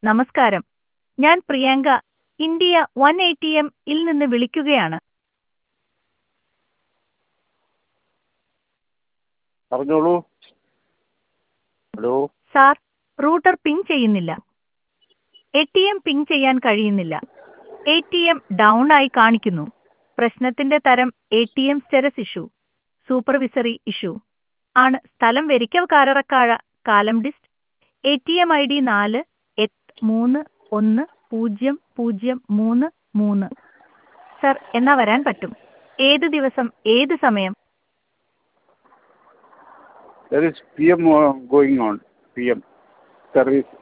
നമസ്കാരം ഞാൻ Priyanka India one eighty M ഇൽ നിന്ന് വിളിക്കുകയാണ് പറഞ്ഞോളൂ ഹലോ സാർ റൂട്ടർ പിങ് ചെയ്യുന്നില്ല എ ടി എം പിങ് ചെയ്യാൻ കഴിയുന്നില്ല എ ടി എം ഡൗൺ ആയി കാണിക്കുന്നു പ്രശ്നത്തിന്റെ തരം A T M status issue supervisory issue ആണ് സ്ഥലം വെരിക്കവ് കാരറക്കാഴ കാലം dist A T M I D നാല് എട്ട് മൂന്ന് ഒന്ന് പൂജ്യം പൂജ്യം മൂന്ന് മൂന്ന് സർ എന്നാ വരാൻ പറ്റും ഏത് ദിവസം ഏത് സമയം there is P M going on P M service